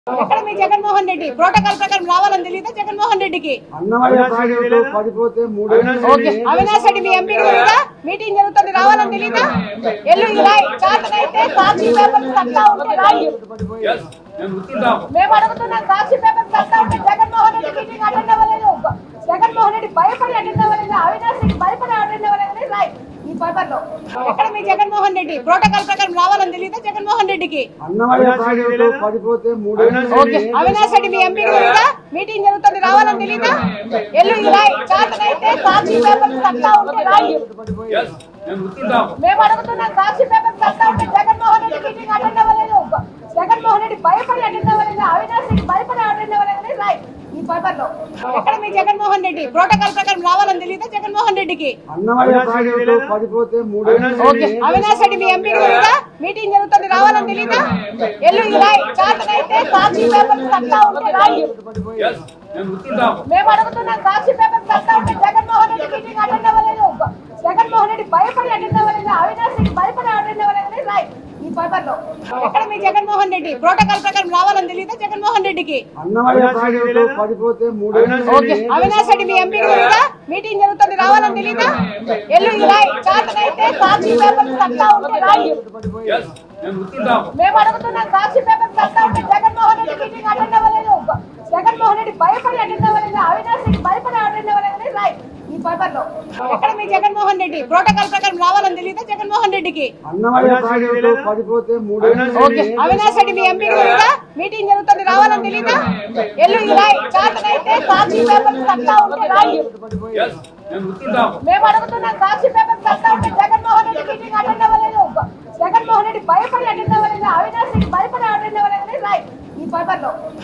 ఎక్కడ మీ జగన్మోహన్ రెడ్డి ప్రోటోకాల్ ప్రకారం రావాలని తెలియదా జగన్మోహన్ రెడ్డికి అన్నమయ్య ప్రాజెక్టు పడిపోతే మూడేళ్ళు ఓకే అవినాష్ రెడ్డి మీ ఎంపీ తెలీదా మీటింగ్ జరుగుతుంది రావాలని తెలీదా ఎల్లు రాయ్ చేతనైతే సాక్షి పేపర్ సత్తా ఉంటే రాయి మేము అడుగుతున్నాం సాక్షి పేపర్ సత్తా ఉంటే జగన్మోహన్ రెడ్డి మీటింగ్ అటెండ్ అవ్వలేదు జగన్మోహన్ రెడ్డి భయపడి అటెండ్ అవ్వలేదు అవినాష్ రెడ్డి భయపడి అటెండ్ అవ్వలేదు రాయ్ ఈ పేపర్ లో ఎక్కడ మీ జగన్మోహన్ రెడ్డి ప్రోటోకాల్ ప్రకారం రావాలని తెలియదా జగన్మోహన్ రెడ్డికి అన్నమయ్య ప్రాజెక్టు పడిపోతే మూడేళ్ళు ఓకే అవినాష్ రెడ్డి మీ ఎంపీ తెలీదా మీటింగ్ జరుగుతుంది రావాలని తెలీదా ఎల్లు రాయ్ చేతనైతే సాక్షి పేపర్ సత్తా ఉంటే రాయి మేము అడుగుతున్నాం సాక్షి పేపర్ సత్తా ఉంటే జగన్మోహన్ రెడ్డి మీటింగ్ అటెండ్ అవ్వలేదు జగన్మోహన్ రెడ్డి భయపడి అటెండ్ అవ్వలేదు అవినాష్ రెడ్డి భయపడి అటెండ్ అవ్వలేదు రాయ్ ఈ పేపర్ లో ఎక్కడ మీ జగన్మోహన్ రెడ్డి ప్రోటోకాల్ ప్రకారం రావాలని తెలియదా జగన్మోహన్ రెడ్డికి అన్నమయ్య ప్రాజెక్టు పడిపోతే మూడేళ్ళు ఓకే అవినాష్ రెడ్డి మీ ఎంపీ తెలీదా మీటింగ్ జరుగుతుంది రావాలని తెలీదా ఎల్లు రాయ్ చేతనైతే సాక్షి పేపర్ సత్తా ఉంటే రాయి మేము అడుగుతున్నాం సాక్షి పేపర్ సత్తా ఉంటే జగన్మోహన్ రెడ్డి మీటింగ్ అటెండ్ అవ్వలేదు జగన్మోహన్ రెడ్డి భయపడి అటెండ్ అవ్వలేదు అవినాష్ రెడ్డి భయపడి అటెండ్ అవ్వలేదు రాయ్ ఈ పేపర్ లో ఎక్కడ మీ జగన్మోహన్ రెడ్డి ప్రోటోకాల్ ప్రకారం రావాలని తెలియదా జగన్మోహన్ రెడ్డికి అన్నమయ్య ప్రాజెక్టు పడిపోతే మూడేళ్ళు ఓకే అవినాష్ రెడ్డి మీ ఎంపీ తెలీదా మీటింగ్ జరుగుతుంది రావాలని తెలీదా ఎల్లు రాయ్ చేతనైతే సాక్షి పేపర్ సత్తా ఉంటే రాయి మేము అడుగుతున్నాం సాక్షి పేపర్ సత్తా ఉంటే జగన్మోహన్ రెడ్డి మీటింగ్ అటెండ్ అవ్వలేదు జగన్మోహన్ రెడ్డి భయపడి అటెండ్ అవ్వలేదు అవినాష్ రెడ్డి భయపడి అటెండ్ అవ్వలేదు రాయ్ ఈ పేపర్ లో ఎక్కడ మీ జగన్మోహన్ రెడ్డి ప్రోటోకాల్ ప్రకారం రావాలని తెలియదా జగన్మోహన్ రెడ్డికి అన్నమయ్య ప్రాజెక్టు పడిపోతే మూడేళ్ళు ఓకే అవినాష్ రెడ్డి మీ ఎంపీ తెలీదా మీటింగ్ జరుగుతుంది రావాలని తెలీదా ఎల్లు రాయ్ చేతనైతే సాక్షి పేపర్ సత్తా ఉంటే రాయి మేము అడుగుతున్నాం సాక్షి పేపర్ సత్తా ఉంటే జగన్మోహన్ రెడ్డి మీటింగ్ అటెండ్ అవ్వలేదు జగన్మోహన్ రెడ్డి భయపడి అటెండ్ అవ్వలేదు అవినాష్ రెడ్డి భయపడి అటెండ్ అవ్వలేదు రాయ్ ఈ పేపర్ లో